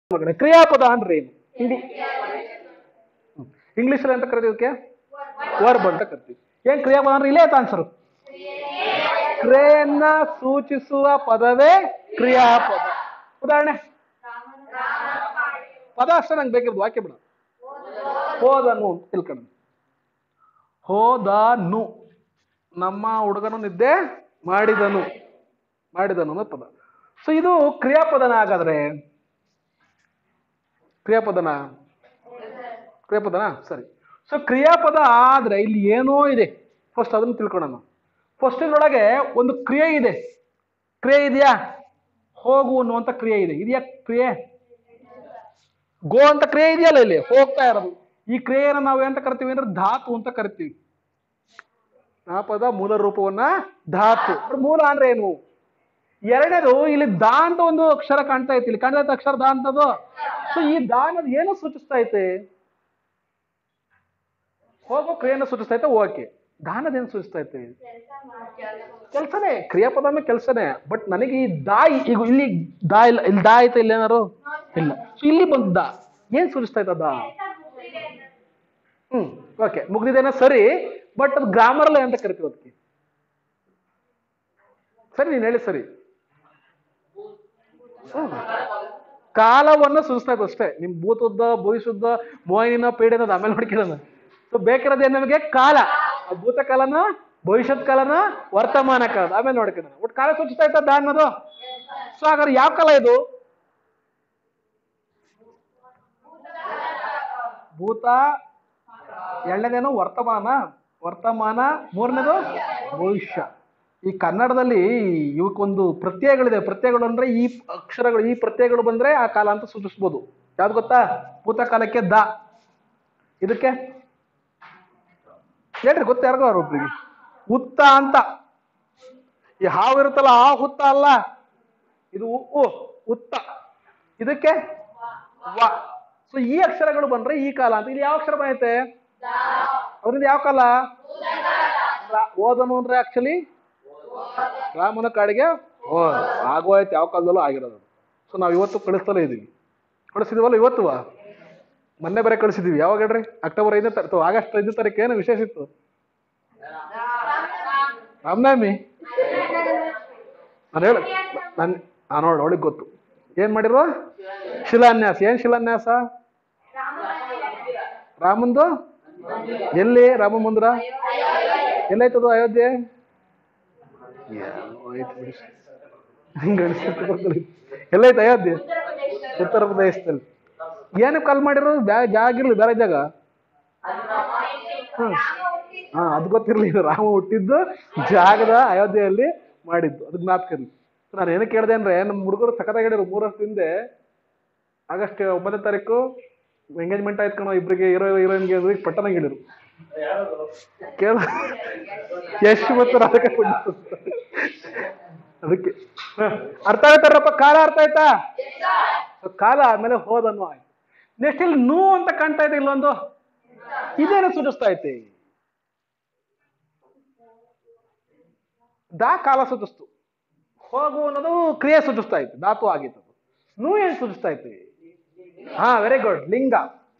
ಮಗನೇ ಕ್ರಿಯಾಪದ ಅಂದ್ರೆ ಏನು ಇಂಗ್ಲಿ ಇಂಗ್ಲಿಷಲ್ಲಿ ಅಂತ ಕರಿತೀವಿ ಅದಕ್ಕೆ ವರ್ಬ್ ಅಂತ ಕರಿತೀವಿ ಏನ್ ಕ್ರಿಯಾಪದ ಅಂದ್ರೆ ಇಲ್ಲೇ ಆನ್ಸರ್ ಕ್ರಿಯೆಯನ್ನ ಸೂಚಿಸುವ ಪದವೇ ಕ್ರಿಯಾಪದ ಉದಾಹರಣೆ ಪದ ಅಷ್ಟೇ ನಂಗೆ ಬೇಕಿರೋದು ವಾಕ್ಯ ಬಿಡ ಹೋದನು ಅಂತ ತಿಳ್ಕೊಂಡು ಹೋದನು ನಮ್ಮ ಹುಡುಗನು ನಿದ್ದೆ ಮಾಡಿದನು ಮಾಡಿದನು ಅನ್ನೋ ಪದ ಸೊ ಇದು ಕ್ರಿಯಾಪದನ ಹಾಗಾದ್ರೆ ಕ್ರಿಯಾಪದನ ಕ್ರಿಯಾಪದನ ಸರಿ ಸೊ ಕ್ರಿಯಾಪದ ಆದ್ರೆ ಇಲ್ಲಿ ಏನೋ ಇದೆ ಫಸ್ಟ್ ಅದನ್ನು ತಿಳ್ಕೊಳ್ಳೋಣ ಫಸ್ಟ್ ಇದ್ರೊಳಗೆ ಒಂದು ಕ್ರಿಯೆ ಇದೆ ಕ್ರಿಯೆ ಇದೆಯಾ ಹೋಗು ಅನ್ನುವಂಥ ಕ್ರಿಯೆ ಇದೆ ಇದೆಯಾ ಕ್ರಿಯೆ ಗೋ ಅಂತ ಕ್ರಿಯೆ ಇದೆಯಲ್ಲ ಇಲ್ಲಿ ಹೋಗ್ತಾ ಇರೋದು ಈ ಕ್ರಿಯೆಯನ್ನು ನಾವು ಏನಂತ ಕರಿತೀವಿ ಅಂದ್ರೆ ಧಾತು ಅಂತ ಕರಿತೀವಿ ಆ ಪದ ಮೂಲ ರೂಪವನ್ನ ಧಾತು ಅದ್ರ ಮೂಲ ಅಂದ್ರೆ ಏನು ಎರಡನೇದು ಇಲ್ಲಿ ದಾ ಅಂತ ಒಂದು ಅಕ್ಷರ ಕಾಣ್ತಾ ಐತಿ ಇಲ್ಲಿ ಕಾಣ್ತಾ ಐತೆ ಅಕ್ಷರ ದಾ ಅಂತದು ಸೊ ಈ ದಾ ಅನ್ನೋದು ಏನು ಸೂಚಿಸ್ತಾ ಐತೆ ಹೋಗೋ ಕ್ರಿಯೆಯನ್ನು ಸೂಚಿಸ್ತಾ ಐತೆ ಓಕೆ ದಾನದ ಏನು ಸೂಚಿಸ್ತಾ ಐತೆ ಕೆಲಸನೇ ಕ್ರಿಯಾಪದನೇ ಕೆಲಸನೇ ಬಟ್ ನನಗೆ ಈ ದಾ ಈಗ ಇಲ್ಲಿ ದಾ ಇಲ್ಲ ಇಲ್ಲಿ ದಾ ಐತೆ ಇಲ್ಲ ಏನಾರು ಇಲ್ಲ ಸೊ ಇಲ್ಲಿ ಬಂದ ದಾ ಏನ್ ಸೂಚಿಸ್ತಾ ಐತೆ ದಾ ಹ್ಮ್ ಓಕೆ ಮುಗ್ದಿದ್ದೇನೆ ಸರಿ ಬಟ್ ಅದು ಗ್ರಾಮರ್ ಅಂತ ಕರಿತೀವಿ ಅದಕ್ಕೆ ಸರಿ ನೀನು ಹೇಳಿ ಸರಿ ಹ್ಮ್. ಕಾಲವನ್ನು ಸೂಚಿಸ್ತಾ ಇತ್ತು ಅಷ್ಟೇ ನಿಮ್ ಭೂತದ್ದ ಭವಿಷ್ಯದ ಮೋಹಿನ ಪೀಡಿನ ಆಮೇಲೆ ನೋಡ್ಕೊಳ್ಳೋಣ ಸೊ ಬೇಕಿರೋದು ಏನ್ ನಮಗೆ ಕಾಲ ಆ ಭೂತಕಾಲನ ಭವಿಷ್ಯತ್ ಕಾಲನ ವರ್ತಮಾನ ಕಾಲ ಆಮೇಲೆ ನೋಡ್ಕೊಳ್ಳೋಣ ಒಟ್ಟು ಕಾಲ ಸೂಚಿಸ್ತಾ ಇತ್ತ ಅನ್ನೋದು ಸೊ ಹಾಗಾದ್ರೆ ಯಾವ ಕಾಲ ಇದು ಭೂತ ಎರಡನೇದೇನು ವರ್ತಮಾನ ವರ್ತಮಾನ ಮೂರನೇದು ಭವಿಷ್ಯ ಈ ಕನ್ನಡದಲ್ಲಿ ಇವಕ್ಕೊಂದು ಪ್ರತ್ಯಯಗಳಿದೆ ಪ್ರತ್ಯಯಗಳು ಅಂದ್ರೆ ಈ ಅಕ್ಷರಗಳು ಈ ಪ್ರತ್ಯಯಗಳು ಬಂದ್ರೆ ಆ ಕಾಲ ಅಂತ ಸೂಚಿಸ್ಬೋದು ಯಾವ್ದು ಗೊತ್ತಾ ಭೂತಕಾಲಕ್ಕೆ ದ ಇದಕ್ಕೆ ಹೇಳ್ರಿ ಗೊತ್ತ ಯಾರಿಗೋ ಒಬ್ರಿಗೆ ಉತ್ತ ಅಂತ ಈ ಹಾವು ಇರುತ್ತಲ್ಲ ಆ ಹುತ್ತ ಅಲ್ಲ ಇದು ಉ ಉ, ಉತ್ತ ಇದಕ್ಕೆ ವ ಸೊ ಈ ಅಕ್ಷರಗಳು ಬಂದ್ರೆ ಈ ಕಾಲ ಅಂತ ಇಲ್ಲಿ ಯಾವ ಅಕ್ಷರ ಬಂದೈತೆ ಅವರಿಂದ ಯಾವ ಕಾಲ ರಾ- ಓದನು ಅಂದ್ರೆ ಆಕ್ಚುಲಿ ರಾಮನ ಕಾಡಿಗೆ ಓ ಆಗೋಯ್ತು ಯಾವ ಕಾಲದಲ್ಲೂ ಆಗಿರೋದು ಸೊ ನಾವು ಇವತ್ತು ಕಳಿಸ್ತಲೇ ಇದೀವಿ ಕಳಿಸಿದೀವಲ್ಲ ಇವತ್ತು ಮೊನ್ನೆ ಬೇರೆ ಕಳಿಸಿದೀವಿ ಯಾವಾಗ ಹೇಳ್ರಿ ಅಕ್ಟೋಬರ್ ಐದನೇ ತಾರೀಕು ಆಗಸ್ಟ್ ಐದನೇ ತಾರೀಕು ಏನು ವಿಶೇಷ ಇತ್ತು ರಾಮನವಮಿ ನಾನು ಹೇಳು ನಾನು ನಾನು ನೋಡಿ ಅವಳಿಗೆ ಗೊತ್ತು ಏನ್ ಮಾಡಿರೋ ಶಿಲಾನ್ಯಾಸ ಏನ್ ಶಿಲಾನ್ಯಾಸ ರಾಮಂದು ಎಲ್ಲಿ ರಾಮ ಮಂದಿರ ಎಲ್ಲೈತದು ಅಯೋಧ್ಯೆ ಏನೋ ಐತ್ ಬಿಡಿ. ಹಿಂಗ್ ಅನ್ಸುತ್ತೆ ಗೊತ್ತಿಲ್ಲ. ಎಲ್ಲೈತೆ ಅಯೋಧ್ಯೆ ಉತ್ತರ ಪ್ರದೇಶದಲ್ಲಿ ಏನಕ್ಕೆ ಕಾಲ್ ಮಾಡಿರೋ ಬ್ಯಾ ಜಾಗ ಇರ್ಲಿ ಬೇರೆ ಜಾಗ ಹ್ಮ್ ಹಾ ಅದು ಗೊತ್ತಿರ್ಲಿ ಇದು ರಾಮ ಹುಟ್ಟಿದ್ದು ಜಾಗದ ಅಯೋಧ್ಯೆಯಲ್ಲಿ ಮಾಡಿದ್ದು ಅದು ಜ್ಞಾಪಕ ಇರ್ಲಿ ನಾನು ಏನಕ್ಕೆ ಕೇಳಿದೆ ಅಂದ್ರೆ ನಮ್ಮ ಹುಡುಗರು ಸಖತ್ತಾಗಿ ಹೇಳಿರು ಮೂರು ವರ್ಷದ ಹಿಂದೆ ಆಗಸ್ಟ್ ಒಂಬತ್ತನೇ ತಾರೀಕು ಎಂಗೇಜ್ಮೆಂಟ್ ಆಯ್ತು ಕಣೋ ಇಬ್ಬರಿಗೆ ಹೀರೋ ಹೀರೋಯಿನ್ಗೆ ಪಟ್ಟಣಂಗೆ ಹೇಳಿರು ಕೇಳ ಎಷ್ಟು ಮತ್ತು ಅದಕ್ಕೆ ಕೊಟ್ಟು ಅದಕ್ಕೆ ಹ. ಅರ್ಥ ಆಯ್ತಾರಪ್ಪ ಕಾಲ ಅರ್ಥ ಆಯ್ತಾ So, ಕಾಲ ಆದ್ಮೇಲೆ ಹೋದನು ಆಯ್ತು ನೆಕ್ಸ್ಟ್ ಇಲ್ಲಿ ನೂ ಅಂತ ಕಾಣ್ತಾ ಇದೆ ಇಲ್ಲೊಂದು ಇದೇನು ಸೂಚಿಸ್ತಾ ಐತಿ ದಾ ಕಾಲ ಸೂಚಿಸ್ತು ಹೋಗು ಅನ್ನೋದು ಕ್ರಿಯೆ ಸೂಚಿಸ್ತಾ ಇತ್ತು ಧಾತು ಆಗಿತ್ತು ಅದು. ನೂ ಏನ್ ಸೂಚಿಸ್ತಾ ಐತಿ ಹಾ ವೆರಿ ಗುಡ್ ಲಿಂಗ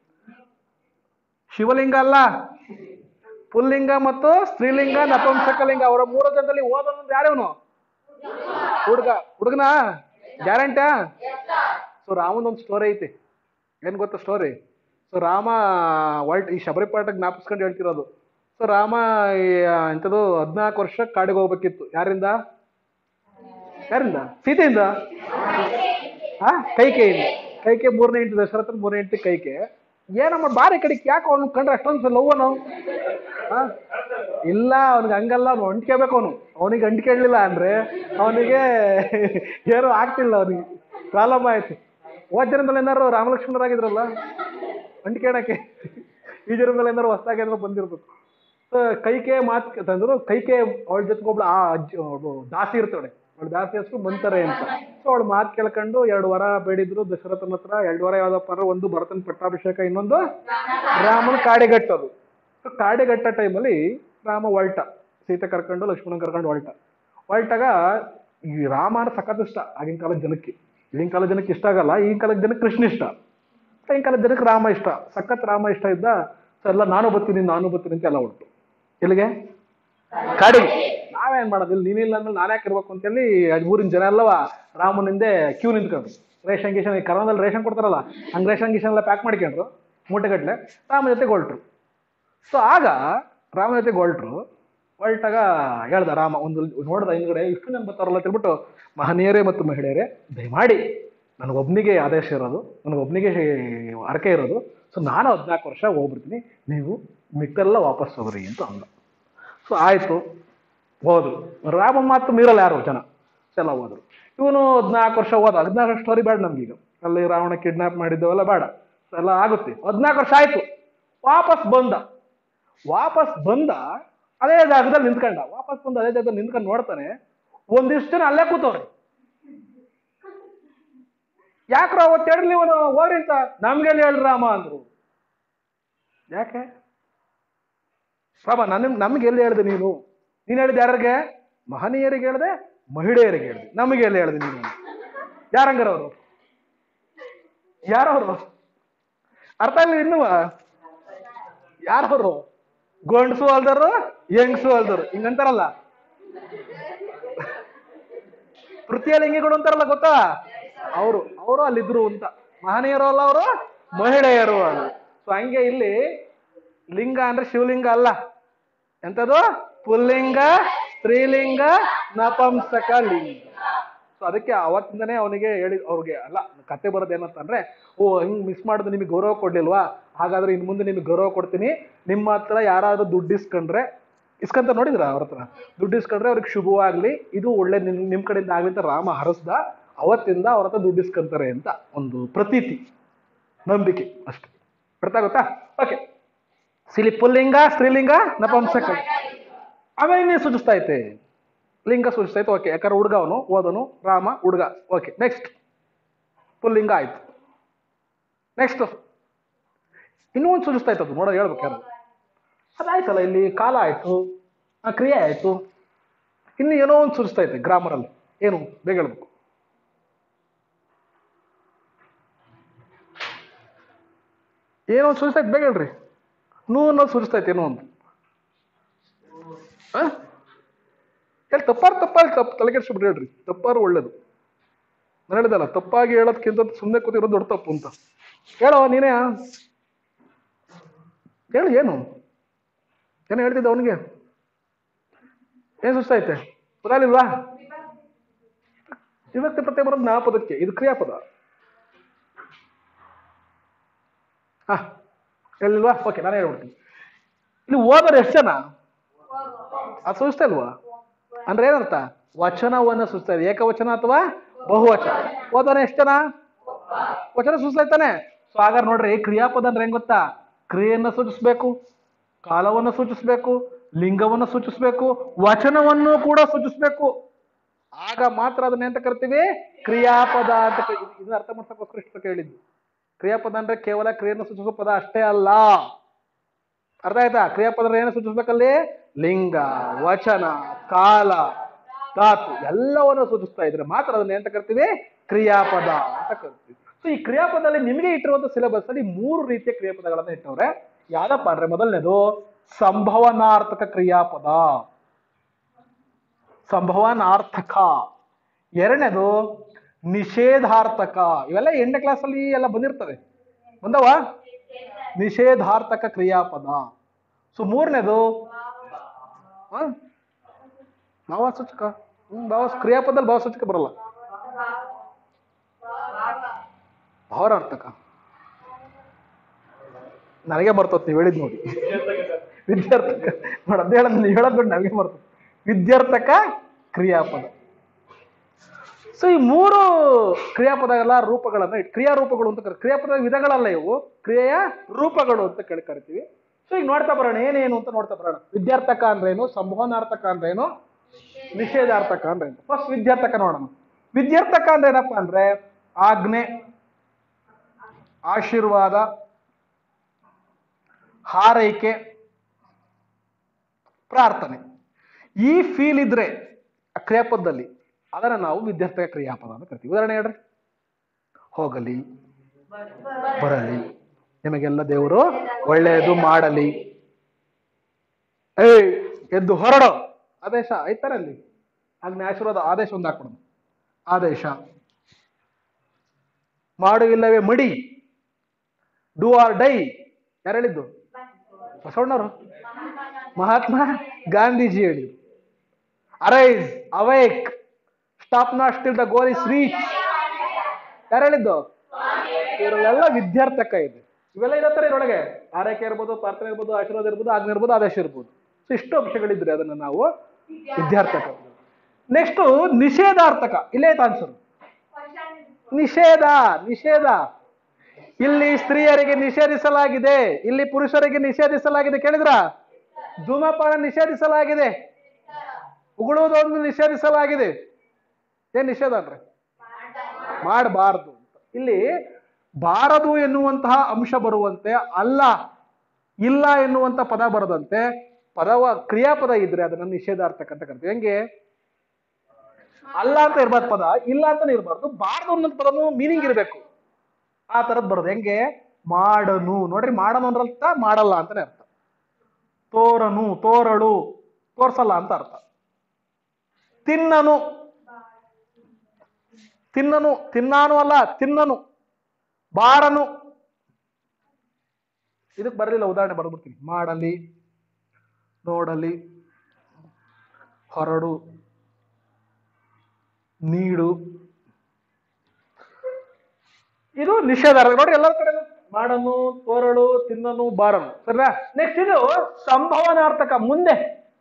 ಶಿವಲಿಂಗ ಅಲ್ಲ ಪುಲ್ಲಿಂಗ ಮತ್ತು ಸ್ತ್ರೀಲಿಂಗ ನಪುಂಸಕಲಿಂಗ ಅವರ ಮೂರು ಜನದಲ್ಲಿ ಓದೋದು ಯಾರೇವನು ಹುಡುಗ ಹುಡುಗನ ಗ್ಯಾರಂಟ ಸೊ ರಾಮನ ಒಂದು ಸ್ಟೋರಿ ಐತಿ ಏನ್ ಗೊತ್ತಾ ಸ್ಟೋರಿ ಸೊ ರಾಮ ವರ್ಲ್ಡ್ ಈ ಶಬರಿ ಪಾಠ ಜ್ಞಾಪಿಸ್ಕೊಂಡು ಹೇಳ್ತಿರೋದು ಸೊ ರಾಮ ಈ, ಆ, ಎಂಥದ್ದು ಹದಿನಾಲ್ಕು ವರ್ಷ ಕಾಡಿಗೆ ಹೋಗ್ಬೇಕಿತ್ತು ಯಾರಿಂದ ಯಾರಿಂದ ಸೀತೆಯಿಂದ ಹಾ ಕೈಕೆಯಿಂದ ಕೈಕೆ ಮೂರನೇ ಹೆಂಡತಿ ದಶರಥನ ಮೂರನೇ ಹೆಂಡತಿ ಕೈಕೆ ಏನಮ್ಮ ಬಾರಿ ಕಡೆಗೆ ಯಾಕೆ ಅವ್ನು ಕಂಡ್ರೆ ಅಷ್ಟೊಂದು ಲವ್ ನಾವು ಹಾ ಇಲ್ಲ ಅವ್ನಿಗೆ ಹಂಗಲ್ಲ ಅವ್ನು ಅಂಟ್ಕೋಬೇಕು ಅವನು ಅವನಿಗೆ ಅಂಟ್ಕೊಳ್ಳಿಲ್ಲ ಅಂದ್ರೆ ಅವನಿಗೆ ಏನೂ ಆಗ್ತಿಲ್ಲ ಅವನಿಗೆ ಪ್ರಾಬ್ಲಮ್ ಆಯ್ತು ಹೋದ ಜನ್ಮದಲ್ಲಿ ಏನಾರು ರಾಮಲಕ್ಷ್ಮಣರಾಗಿದ್ರಲ್ಲ ಅಂಟ್ಕೊಳಕ್ಕೆ ಈ ಜನ್ಮದಲ್ಲಿ ಏನಾರು ಹೊಸ್ದಾಗಿ ಏನಾರು ಬಂದಿರ್ಬೇಕು ಸೊ ಕೈಕೆ ಮಾತು ತಂದ್ರು ಕೈಕೆ ಅವಳ ಜೊತೆಗೆ ಒಬ್ಳು ಆ ಅಜ್ಜಿ ಒಬ್ಳು ದಾಸಿ ಇರ್ತಾಳೆ ಅವಳು ದಾಸಿ ಹೆಸರು ಮಂತಾರೆ ಅಂತ ಸೊ ಅವಳು ಮಾತು ಕೇಳ್ಕೊಂಡು ಎರಡು ವರ ಬೇಡಿದ್ರು ದಶರಥನ ಹತ್ರ ಎರಡು ವರ ಯಾವ್ದಪ್ಪ ಅಂದ್ರೆ ಒಂದು ಭರತನ ಪಟ್ಟಾಭಿಷೇಕ ಇನ್ನೊಂದು ರಾಮನ ಕಾಡಿಗಟ್ಟೋದು ಸೊ ಕಾಡಿಗಟ್ಟ ಟೈಮಲ್ಲಿ ರಾಮ ಹೊಲ್ಟ ಸೀತೆ ಕರ್ಕೊಂಡು ಲಕ್ಷ್ಮಣನ್ ಕರ್ಕೊಂಡು ಹೊಲ್ಟ ಹೊಲ್ಟಾಗ ಈ ರಾಮ ಅಂದ್ರೆ ಸಖತ್ ಇಷ್ಟ ಆಗಿನ ಕಾಲದ ಜನಕ್ಕೆ ಈಗಿನ ಕಾಲದ ಜನಕ್ಕೆ ಇಷ್ಟ ಆಗಲ್ಲ ಈಗಿನ ಕಾಲದ ಜನಕ್ಕೆ ಕೃಷ್ಣ ಇಷ್ಟ ಈಗಿನ ಕಾಲದ ಜನಕ್ಕೆ ರಾಮ ಇಷ್ಟ ಸಖತ್ ರಾಮ ಇಷ್ಟ ಇದ್ದ ಸೊ ಎಲ್ಲ ನಾನು ಬರ್ತೀನಿ ನಾನು ಬರ್ತೀನಿ ಅಂತ ಎಲ್ಲ ಉಂಟು ಎಲ್ಲಿಗೆ ಕಾಡಿಗೆ ನಾವೇನ್ ಮಾಡೋದು ಇಲ್ಲಿ ನೀನಿಲ್ಲ ಅಂದ್ರೆ ನಾನು ಯಾಕೆ ಇರ್ಬೇಕು ಅಂತೇಳಿ ಅದ್ ಊರಿನ ಜನ ಎಲ್ಲವ ರಾಮನ ಹಿಂದೆ ಕ್ಯೂ ನಿಂತ್ಕೊಂಡ್ರು ರೇಷನ್ ಗೀಷನ್ ಈ ಕರೋನಾದಲ್ಲಿ ರೇಷನ್ ಕೊಡ್ತಾರಲ್ಲ ಹಂಗೆ ರೇಷನ್ ಗೀಷನ್ ಎಲ್ಲ ಪ್ಯಾಕ್ ಮಾಡ್ಕೊಂಡ್ರು ಮೂಟೆಗಟ್ಲೆ ರಾಮ ಜೊತೆಗೆ ಹೊರಟ್ರು ಸೊ ಆಗ ರಾಮ ಜೊತೆಗೆ ಹೊರಟ್ರು ಹೊರಟಾಗ ಹೇಳ್ದ ರಾಮ ಒಂದು ನೋಡ್ದ ಹಿಂದ್ಗಡೆ ಇಷ್ಟು ಜನ ಬರ್ತಾರಲ್ಲ ಅಂತ ಹೇಳ್ಬಿಟ್ಟು ಮಹನೀಯರೇ ಮತ್ತು ಮಹಿಳೆಯರೇ ದಯಮಾಡಿ ನನಗೊಬ್ಬನಿಗೆ ಆದೇಶ ಇರೋದು ನನಗೊಬ್ಬನಿಗೆ ಅರಕೆ ಇರೋದು ಸೊ ನಾನು ಹದಿನಾಲ್ಕು ವರ್ಷ ಹೋಗ್ಬಿಡ್ತೀನಿ ನೀವು ಮಿಕ್ಕೆಲ್ಲ ವಾಪಸ್ ಹೋಗ್ರಿ ಅಂತ ಅಂದ ಸೊ ಆಯಿತು ಹೋದ್ರು ರಾಮ ಮಾತು ಮೀರಲ್ಲ ಯಾರು ಜನ ಎಲ್ಲ ಹೋದ್ರು ಇವನು ಹದಿನಾಲ್ಕು ವರ್ಷ ಹೋದ ಹದಿನಾಲ್ಕು ವರ್ಷ ಸ್ಟೋರಿ ಬೇಡ ನಮ್ಗೀಗ ಅಲ್ಲಿ ರಾವಣ ಕಿಡ್ನಾಪ್ ಮಾಡಿದ್ದವೆಲ್ಲ ಬೇಡ ಸೊ ಎಲ್ಲ ಆಗುತ್ತೆ ಹದಿನಾಲ್ಕು ವರ್ಷ ಆಯ್ತು ವಾಪಸ್ ಬಂದ ವಾಪಸ್ ಬಂದ ಅದೇ ಜಾಗದಲ್ಲಿ ನಿಂತ್ಕೊಂಡ ವಾಪಸ್ ಬಂದು ಅದೇ ಜಾಗದಲ್ಲಿ ನಿಂತ್ಕೊಂಡು ನೋಡ್ತಾನೆ ಒಂದಿಷ್ಟು ಜನ ಅಲ್ಲೇ ಕೂತವ್ರೆ ಯಾಕ್ರ ಅವತ್ತು ಹೇಳಿರ್ಲಿ ಇವನು ಹೋಗ್ರಿ ಅಂತ ನಮ್ಗೆಲ್ಲಿ ಹೇಳ್ರಿ ರಾಮ ಅಂದ್ರು ಯಾಕೆ ರಾಮ ನನ್ನ ನಮ್ಗೆ ಎಲ್ಲಿ ಹೇಳ್ದೆ ನೀನು ನೀನು ಹೇಳಿದ ಯಾರಿಗೆ ಮಹನೀಯರಿಗೆ ಹೇಳ್ದೆ ಮಹಿಳೆಯರಿಗೆ ಹೇಳ್ದೆ ನಮಗೆ ಎಲ್ಲಿ ಹೇಳ್ದೆ ನೀನು ಯಾರಂಗಾರವರು ಯಾರವರು ಅರ್ಥ ಆಗಲಿ ಇನ್ನುವ ಯಾರವರು ಗಂಡಸು ಅಲ್ದರು ಹೆಂಗಸು ಅಲ್ದರು ಹಿಂಗಂತಾರಲ್ಲ ತೃತೀಯ ಲಿಂಗಿಗಳು ಅಂತಾರಲ್ಲ ಗೊತ್ತಾ ಅವರು ಅವರು ಅಲ್ಲಿದ್ರು ಅಂತ ಮಹನೀಯರು ಅಲ್ಲ ಅವರು ಮಹಿಳೆಯರು ಅಲ್ಲ ಸೊ ಹಂಗೆ ಇಲ್ಲಿ ಲಿಂಗ ಅಂದ್ರೆ ಶಿವಲಿಂಗ ಅಲ್ಲ ಎಂತದು ಪುಲ್ಲಿಂಗ ಸ್ತ್ರೀಲಿಂಗ ನಪಂಸಕ ಲಿಂಗ ಸೊ ಅದಕ್ಕೆ ಅವತ್ತಿಂದನೇ ಅವನಿಗೆ ಹೇಳಿ ಅವ್ರಿಗೆ ಅಲ್ಲ ಕತೆ ಬರೋದು ಏನಂತಂದ್ರೆ ಓ ಹಿಂಗ್ ಮಿಸ್ ಮಾಡಿದ್ರೆ ನಿಮಗೆ ಗೌರವ ಕೊಡ್ಲಿಲ್ವಾ ಹಾಗಾದ್ರೆ ಇನ್ನು ಮುಂದೆ ನಿಮಗೆ ಗೌರವ ಕೊಡ್ತೀನಿ ನಿಮ್ಮ ಹತ್ರ ಯಾರಾದ್ರೂ ದುಡ್ಡು ಇಸ್ಕೊಂಡ್ರೆ ಇಸ್ಕೊಂತ ನೋಡಿದ್ರ ಅವ್ರ ಹತ್ರ ದುಡ್ಡು ಇಸ್ಕೊಂಡ್ರೆ ಅವ್ರಿಗೆ ಶುಭವಾಗ್ಲಿ ಇದು ಒಳ್ಳೆ ನಿಮ್ ನಿಮ್ ಕಡೆಯಿಂದ ಆಗ್ಲಿ ಅಂತ ರಾಮ ಹರಸ್ದ ಅವತ್ತಿಂದ ಅವ್ರ ಹತ್ರ ದುಡ್ಡು ಇಸ್ಕೊಂತಾರೆ ಅಂತ ಒಂದು ಪ್ರತೀತಿ ನಂಬಿಕೆ ಅಷ್ಟೇ ಅರ್ಥ ಆಗುತ್ತಾ ಓಕೆ ಸಿಲಿ ಪುಲ್ಲಿಂಗ ಸ್ತ್ರೀಲಿಂಗ ನಪಂಸಕ ಆಮೇಲೆ ಇನ್ನೇನು ಸೂಚಿಸ್ತಾ ಐತೆ ಲಿಂಗ ಸೂಚಿಸ್ತಾ ಐತೆ ಓಕೆ ಯಾಕಂದ್ರೆ ಹುಡುಗ ಅವನು ಓದನು ರಾಮ ಹುಡುಗ ಓಕೆ ನೆಕ್ಸ್ಟ್ ಪುಲ್ಲಿಂಗ ಆಯ್ತು ನೆಕ್ಸ್ಟ್ ಇನ್ನೂ ಒಂದು ಸೂಚಿಸ್ತಾ ಇತ್ತು ಅದು ನೋಡೋದು ಹೇಳ್ಬೇಕು ಯಾರು ಅದಾಯ್ತಲ್ಲ ಇಲ್ಲಿ ಕಾಲ ಆಯ್ತು ಆ ಕ್ರಿಯೆ ಆಯ್ತು ಇನ್ನು ಏನೋ ಒಂದು ಸೂಚಿಸ್ತಾ ಐತೆ ಗ್ರಾಮರಲ್ಲಿ ಏನು ಬೇಗ ಹೇಳ್ಬೇಕು ಏನೋ ಒಂದು ಸೂಚಿಸ್ತಾ ಇತ್ತು ಬೇಗ ಹೇಳ್ರಿ ನೂ ಅನ್ನೋದು ಸೂಚಿಸ್ತಾ ಐತೆ ಏನೋ ಒಂದು ಆ? ಹೇಳಿ ತಪ್ಪಾರು ತಪ್ಪಾರು ತಪ್ಪು ತಲೆಕೆಡ್ಸ್ಬಿಟ್ರಿ ಹೇಳ್ರಿ ತಪ್ಪಾರು ಒಳ್ಳೇದು ನಾನು ಹೇಳಿದಲ್ಲ ತಪ್ಪಾಗಿ ಹೇಳೋದಕ್ಕಿಂತ ಸುಮ್ಮನೆ ಕೂತಿರೋದು ದೊಡ್ಡ ತಪ್ಪು ಅಂತ ಹೇಳೋ ನೀನೇ ಹೇಳು ಏನು ಏನು ಹೇಳ್ತಿದ್ದ ಅವನಿಗೆ ಏನು ಸುಸ್ತಾಯ್ತೆ ಗೊತ್ತಾಗಲಿಲ್ವಾ ವಿಭಕ್ತಿ ಪ್ರತ್ಯಯ ಬರೋದು ನಾಪದಕ್ಕೆ ಇದು ಕ್ರಿಯಾಪದ ಹಾ ಹೇಳಿಲ್ವಾ ಓಕೆ ನಾನು ಹೇಳ್ಬಿಡ್ತೀನಿ ಇಲ್ಲಿ ಓದೋರು ಎಷ್ಟು ಜನ ಅದು ಸೂಚಿಸ್ತಾ ಇಲ್ವಾ ಅಂದ್ರೆ ಏನರ್ಥ ವಚನವನ್ನ ಸೂಚಿಸ್ತಾ ಇದೆ ಏಕವಚನ ಅಥವಾ ಬಹುವಚನ ಓದೋಣ ಎಷ್ಟು ಜನ ವಚನ ಸೂಚಿಸ್ತಾನೆ ಸೊ ಹಾಗಾದ್ರೆ ನೋಡ್ರಿ ಕ್ರಿಯಾಪದ ಅಂದ್ರೆ ಹೆಂಗ್ ಗೊತ್ತಾ ಕ್ರಿಯೆಯನ್ನ ಸೂಚಿಸ್ಬೇಕು ಕಾಲವನ್ನು ಸೂಚಿಸ್ಬೇಕು ಲಿಂಗವನ್ನು ಸೂಚಿಸ್ಬೇಕು ವಚನವನ್ನು ಕೂಡ ಸೂಚಿಸ್ಬೇಕು ಆಗ ಮಾತ್ರ ಅದನ್ನ ಎಂತ ಕರಿತೀವಿ ಕ್ರಿಯಾಪದ ಅಂತ ಕರಿ- ಇದು- ಇದನ್ನ ಅರ್ಥ ಮಾಡ್ಸಕ್ಕೋಸ್ಕರ ಇಷ್ಟು ಹೇಳಿದ್ದು ಕ್ರಿಯಾಪದ ಅಂದ್ರೆ ಕೇವಲ ಕ್ರಿಯೆಯನ್ನು ಸೂಚಿಸುವ ಪದ ಅಷ್ಟೇ ಅಲ್ಲ ಅರ್ಥ ಆಯ್ತಾ ಕ್ರಿಯಾಪದ ಅಂದ್ರೆ ಏನು ಸೂಚಿಸ್ಬೇಕಲ್ಲಿ ಲಿಂಗ ವಚನ ಕಾಲ ಧಾತು ಎಲ್ಲವನ್ನು ಸೂಚಿಸ್ತಾ ಇದ್ರೆ ಮಾತ್ರ ಅದನ್ನ ಎಂತ ಕರಿತೀವಿ ಕ್ರಿಯಾಪದ ಅಂತ ಕರಿತೀವಿ ಸೊ ಈ ಕ್ರಿಯಾಪದಲ್ಲಿ ನಿಮಗೆ ಇಟ್ಟಿರುವಂತ ಸಿಲೆಬಸ್ ಅಲ್ಲಿ ಮೂರು ರೀತಿಯ ಕ್ರಿಯಾಪದಗಳನ್ನ ಇಟ್ಟವ್ರೆ ಯಾವ್ದಪ್ಪ ಅಂದ್ರೆ ಮೊದಲನೇದು ಸಂಭವನಾರ್ಥಕ ಕ್ರಿಯಾಪದ ಸಂಭವನಾರ್ಥಕ ಎರಡನೇದು ನಿಷೇಧಾರ್ಥಕ ಇವೆಲ್ಲ ಎಂಟನೇ ಕ್ಲಾಸಲ್ಲಿ ಎಲ್ಲ ಬಂದಿರ್ತದೆ ಬಂದವ ನಿಷೇಧಾರ್ಥಕ ಕ್ರಿಯಾಪದ ಸೊ ಮೂರನೇದು ಭಾವಸೂಚಕ ಹ್ಮ್ ಭಾವ ಕ್ರಿಯಾಪದಲ್ಲಿ ಭಾವಸೂಚಕ ಬರಲ್ಲ ಭಾವನಾರ್ಥಕ ನನಗೆ ಬರ್ತದೆ ನೀವು ಹೇಳಿದ್ ನೋಡಿ ವಿದ್ಯಾರ್ಥಕ ನೋಡಿ ಅದೇ ಹೇಳೋದು ನೀವು ಹೇಳೋದು ನೋಡಿ ನನಗೆ ಬರ್ತದೆ ವಿದ್ಯಾರ್ಥಕ ಕ್ರಿಯಾಪದ ಸೊ ಈ ಮೂರು ಕ್ರಿಯಾಪದಗಳ ರೂಪಗಳನ್ನ ಇಟ್- ಕ್ರಿಯಾರೂಪಗಳು ಅಂತ ಕರಿ ಕ್ರಿಯಾಪದ ವಿಧಗಳಲ್ಲ ಇವು ಕ್ರಿಯೆಯ ರೂಪಗಳು ಅಂತ ಕೇಳಿ ಕರಿತೀವಿ ಸೊ ಈಗ ನೋಡ್ತಾ ಬರೋಣ ಏನೇನು ಅಂತ ನೋಡ್ತಾ ಬರೋಣ ವಿದ್ಯಾರ್ಥಕ ಅಂದ್ರೇನು ಸಂಭವನಾರ್ಥಕ ಅಂದ್ರೇನು ನಿಷೇಧಾರ್ಥಕ ಅಂದ್ರೇನು ಫಸ್ಟ್ ವಿದ್ಯಾರ್ಥಕ ನೋಡೋಣ ವಿದ್ಯಾರ್ಥಕ ಅಂದ್ರೆ ಏನಪ್ಪಾ ಅಂದ್ರೆ ಆಜ್ಞೆ ಆಶೀರ್ವಾದ ಹಾರೈಕೆ ಪ್ರಾರ್ಥನೆ ಈ ಫೀಲ್ ಇದ್ರೆ ಆ ಕ್ರಿಯಾಪದದಲ್ಲಿ ಅದನ್ನ ನಾವು ವಿದ್ಯಾರ್ಥಕ ಕ್ರಿಯಾಪದ ಅಂತ ಕರಿತೀವಿ ಉದಾಹರಣೆ ಹೇಳ್ರಿ ಹೋಗಲಿ ಬರಲಿ ನಿಮಗೆಲ್ಲ ದೇವರು ಒಳ್ಳೆಯದು ಮಾಡಲಿ ಏಯ್ ಎದ್ದು ಹೊರಡು ಆದೇಶ ಐತಾರಲ್ಲಿ ಆಜ್ಞೆ ಆಶೀರ್ವಾದ ಆದೇಶ ಒಂದು ಹಾಕ್ಬಿಡೋದು ಆದೇಶ ಮಾಡು ಇಲ್ಲವೇ ಮಡಿ ಡೂ ಆರ್ ಡೈ ಯಾರು ಹೇಳಿದ್ದು ಬಸವಣ್ಣವರು ಮಹಾತ್ಮ ಗಾಂಧೀಜಿ ಹೇಳಿ arise awake stop not still the goal is reach ಯಾರು ಹೇಳಿದ್ದು ಇವರೆಲ್ಲ ವಿದ್ಯಾರ್ಥಕ ಇದೆ ಇವೆಲ್ಲ ಇರತ್ತಾರೆ ಇದ್ರೊಳಗೆ ಆರೈಕೆ ಇರ್ಬೋದು ಪ್ರಾರ್ಥನೆ ಇರ್ಬೋದು ಆಶೀರ್ವಾದ ಇರ್ಬೋದು ಆಜ್ಞೆ ಇರ್ಬೋದು ಆದೇಶ ಇರ್ಬೋದು ಸೊ ಇಷ್ಟು ಅಂಶಗಳಿದ್ರೆ ಅದನ್ನ ನಾವು ವಿದ್ಯಾರ್ಥಕ ನೆಕ್ಸ್ಟ್ ನಿಷೇಧಾರ್ಥಕ ಇಲ್ಲೇ ಐತೆ ಆನ್ಸರ್ ನಿಷೇಧ ನಿಷೇಧ ಇಲ್ಲಿ ಸ್ತ್ರೀಯರಿಗೆ ನಿಷೇಧಿಸಲಾಗಿದೆ ಇಲ್ಲಿ ಪುರುಷರಿಗೆ ನಿಷೇಧಿಸಲಾಗಿದೆ ಕೇಳಿದ್ರ ಧೂಮಪಾನ ನಿಷೇಧಿಸಲಾಗಿದೆ ಉಗುಳುವುದೊಂದು ನಿಷೇಧಿಸಲಾಗಿದೆ ಏನ್ ನಿಷೇಧ ಅಂದ್ರೆ ಮಾಡಬಾರದು ಅಂತ ಇಲ್ಲಿ ಬಾರದು ಎನ್ನುವಂತಹ ಅಂಶ ಬರುವಂತೆ ಅಲ್ಲ ಇಲ್ಲ ಎನ್ನುವಂತ ಪದ ಬರದಂತೆ ಪದವ ಕ್ರಿಯಾಪದ ಇದ್ರೆ ಅದನ್ನ ನಿಷೇಧಾರ್ಥಕ ಅಂತ ಕರಿತೀವಿ ಹೆಂಗೆ ಅಲ್ಲ ಅಂತ ಇರ್ಬಾರ್ದು ಪದ ಇಲ್ಲ ಅಂತಾನೆ ಇರಬಾರ್ದು ಬಾರದು ಅನ್ನೋ ಪದನು ಮೀನಿಂಗ್ ಇರಬೇಕು ಆ ತರದ್ ಬರೋದು ಹೆಂಗೆ ಮಾಡನು ನೋಡ್ರಿ ಮಾಡನು ಅಂದ್ರೆ ಅರ್ಥ ಮಾಡಲ್ಲ ಅಂತಾನೆ ಅರ್ಥ ತೋರನು ತೋರಳು ತೋರ್ಸಲ್ಲ ಅಂತ ಅರ್ಥ ತಿನ್ನನು ತಿನ್ನನು ತಿನ್ನಾನು ಅಲ್ಲ ತಿನ್ನನು ಬಾರನು ಇದಕ್ಕೆ ಬರಲಿಲ್ಲ ಉದಾಹರಣೆ ಬರ್ಬಿಡ್ತೀನಿ ಮಾಡಲಿ ನೋಡಲಿ ಹೊರಡು ನೀಡು ಇದು ನಿಷೇಧ ನೋಡಿ ಎಲ್ಲರ ಕಡೆ ಮಾಡನು ತೋರಳು ತಿನ್ನನು ಬಾರನು ಸರಿನಾ ನೆಕ್ಸ್ಟ್ ಇದು ಸಂಭವನಾರ್ಥಕ ಮುಂದೆ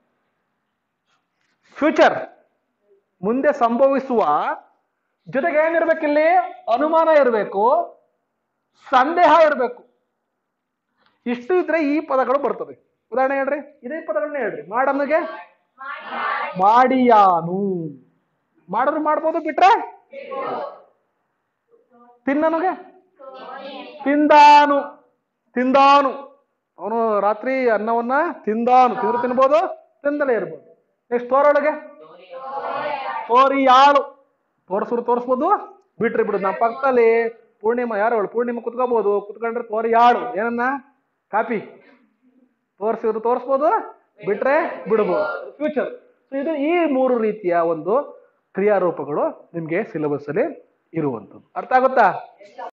ಫ್ಯೂಚರ್ ಮುಂದೆ ಸಂಭವಿಸುವ ಜೊತೆಗೆ ಏನಿರ್ಬೇಕಿಲ್ಲಿ ಅನುಮಾನ ಇರಬೇಕು ಸಂದೇಹ ಇರಬೇಕು ಇಷ್ಟು ಇದ್ರೆ ಈ ಪದಗಳು ಬರ್ತವೆ ಉದಾಹರಣೆ ಹೇಳ್ರಿ ಇದೇ ಪದಗಳನ್ನ ಹೇಳ್ರಿ ಮಾಡನಿಗೆ ಮಾಡಿಯಾನು ಮಾಡಿದ್ರು ಮಾಡ್ಬೋದು ಬಿಟ್ರೆ ತಿನ್ನನುಗೆ ತಿಂದಾನು ತಿಂದಾನು ಅವನು ರಾತ್ರಿ ಅನ್ನವನ್ನ ತಿಂದಾನು ತಿಂದ್ರು ತಿನ್ಬೋದು ತಿಂದಲೇ ಇರ್ಬೋದು ನೆಕ್ಸ್ಟ್ ತೋರೊಳಗೆ ತೋರಿಯಾಳು ತೋರ್ಸಿದ್ರು ತೋರಿಸ್ಬೋದು ಬಿಟ್ರಿ ಬಿಡು ನಮ್ಮ ಪಕ್ಕದಲ್ಲಿ ಪೂರ್ಣಿಮಾ ಯಾರು ಅವಳು ಪೂರ್ಣಿಮಾ ಕುತ್ಕೋಬಹುದು ಕುತ್ಕೊಂಡ್ರೆ ತೋರಿಯಾಳು ಏನನ್ನ ಕಾಪಿ ತೋರಿಸಿದ್ರು ತೋರಿಸ್ಬೋದು ಬಿಟ್ರೆ ಬಿಡ್ಬೋದು ಫ್ಯೂಚರ್ ಇದು ಈ ಮೂರು ರೀತಿಯ ಒಂದು ಕ್ರಿಯಾರೂಪಗಳು ನಿಮ್ಗೆ ಸಿಲೆಬಸ್ ಅಲ್ಲಿ ಇರುವಂಥದ್ದು ಅರ್ಥ ಆಗುತ್ತಾ